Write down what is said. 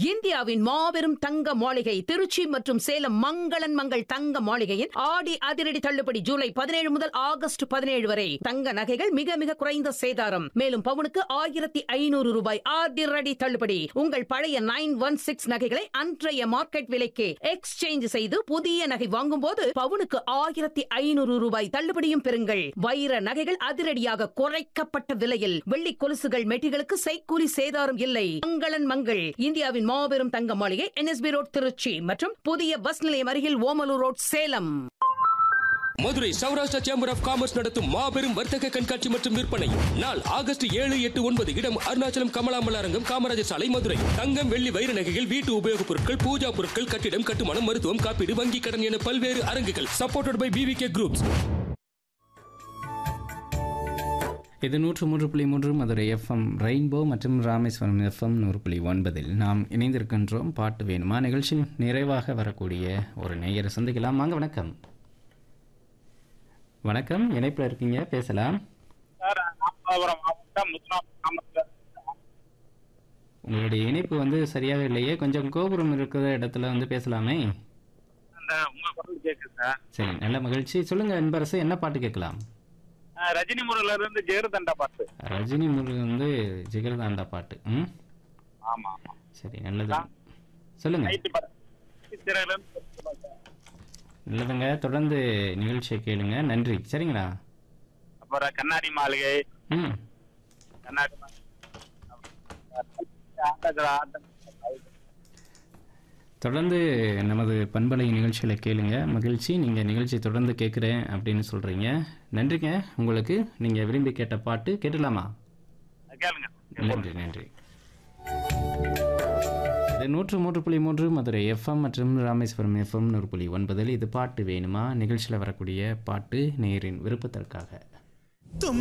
இந்தியாவின் மாபெரும் தங்க மாளிகை திருச்சி மற்றும் சேலம் மங்களன் மங்கள் தங்க மாளிகையின் ஆடி அதிரடி தள்ளுபடி ஜூலை பதினேழு முதல் ஆகஸ்ட் பதினேழு வரை தங்க நகைகள் மிக மிக குறைந்த சேதாரம் மேலும் பவுனுக்கு ஆயிரத்தி ஐநூறு ரூபாய் அதிரடி தள்ளுபடி உங்கள் பழைய நைன் ஒன் சிக்ஸ் நகைகளை அன்றைய மார்க்கெட் விலைக்கு எக்ஸ்சேஞ்ச் செய்து புதிய நகை வாங்கும்போது பவுனுக்கு ஆயிரத்தி ஐநூறு ரூபாய் தள்ளுபடியும் பெறுங்கள் வைர நகைகள் அதிரடியாக குறைக்கப்பட்ட விலையில் வெள்ளி கொலுசுகள் மெட்டிகளுக்கு செய்கூலி சேதாரம் இல்லை மங்களன் மங்கள் இந்தியாவின் மாபெரும் தங்க மாளிகை என்எஸ்பி ரோட் திருச்சி மற்றும் புதிய பஸ் நிலையம் அருகில் Omalur road Salem Madurai Saurashtra chamber of commerce நடத்தும் மாபெரும் வர்த்தக கண்காட்சி மற்றும் விற்பனை நாள் ஆகஸ்ட் ஏழு எட்டு ஒன்பது இடம் அருணாச்சலம் கமலாமல் அரங்கம் காமராஜர் சாலை மதுரை தங்கம் வெள்ளி வைர நகைகள் வீட்டு உபயோகப் பொருட்கள் பூஜா பொருட்கள் கட்டிடம் கட்டுமானம் மருத்துவம் காப்பீடு வங்கி கடன் என பல்வேறு அரங்குகள் சப்போர்ட்டட் பை பிவிகே குரூப்ஸ் இது நூற்று மூன்று புள்ளி மூன்று மதுரை எஃப்எம் ரெயின்போ மற்றும் ராமேஸ்வரம் எஃப்எம் நூறு புள்ளி ஒன்பதில் நாம் இணைந்திருக்கின்றோம் பாட்டு வேணுமா நிகழ்ச்சி நிறைவாக வரக்கூடிய ஒரு நேயரை சந்திக்கலாம் வாங்க வணக்கம் வணக்கம் இணைப்பில் இருக்கீங்க பேசலாம் சார் ராமநாதபுரம் மாவட்டம் முத்துராம் கிராமத்தில் உங்களுடைய இணைப்பு வந்து சரியாக இல்லையே கொஞ்சம் கோபுரம் இருக்கிற இடத்துல வந்து பேசலாமே அந்த உங்க குரல் கேட்குது சார் சரி நல்ல மகிழ்ச்சி சொல்லுங்க அன்பரசு என்ன பாட்டு கேட்கலாம் அஹ் ரஜினி முருகல இருந்து ஜெயருதண்டா பாட்டு ரஜினி முருகன் வந்து ஜிகர்தாண்டா பாட்டு ம் ஆமா ஆமா சரி நல்லது சொல்லுங்க நைட்டு பாட்டு திரையில இருந்து பேசுறோம் சார். நல்லதுங்க தொடர்ந்து நிகழ்ச்சியை கேளுங்க நன்றி சரிங்களா அப்புறம் கண்ணாடி மாளிகை ம் கண்ணாடி மாளிகை ஆட்டக்கிற ஆட்டம் தொடர்ந்து நமது பண்பலை நிகழ்ச்சிகளை கேளுங்க மகிழ்ச்சி நீங்கள் நிகழ்ச்சி தொடர்ந்து கேட்குறேன் அப்படின்னு சொல்கிறீங்க நன்றிங்க உங்களுக்கு நீங்கள் விரும்பி கேட்ட பாட்டு கேட்டலாமா கேளுங்க நன்றி நன்றி இது நூற்று மூன்று புள்ளி மூன்று மதுரை எஃப்எம் மற்றும் ராமேஸ்வரம் எஃப்எம் நூறு புள்ளி ஒன்பதில் இது பாட்டு வேணுமா நிகழ்ச்சியில் வரக்கூடிய பாட்டு நேரின் விருப்பத்திற்காக तुम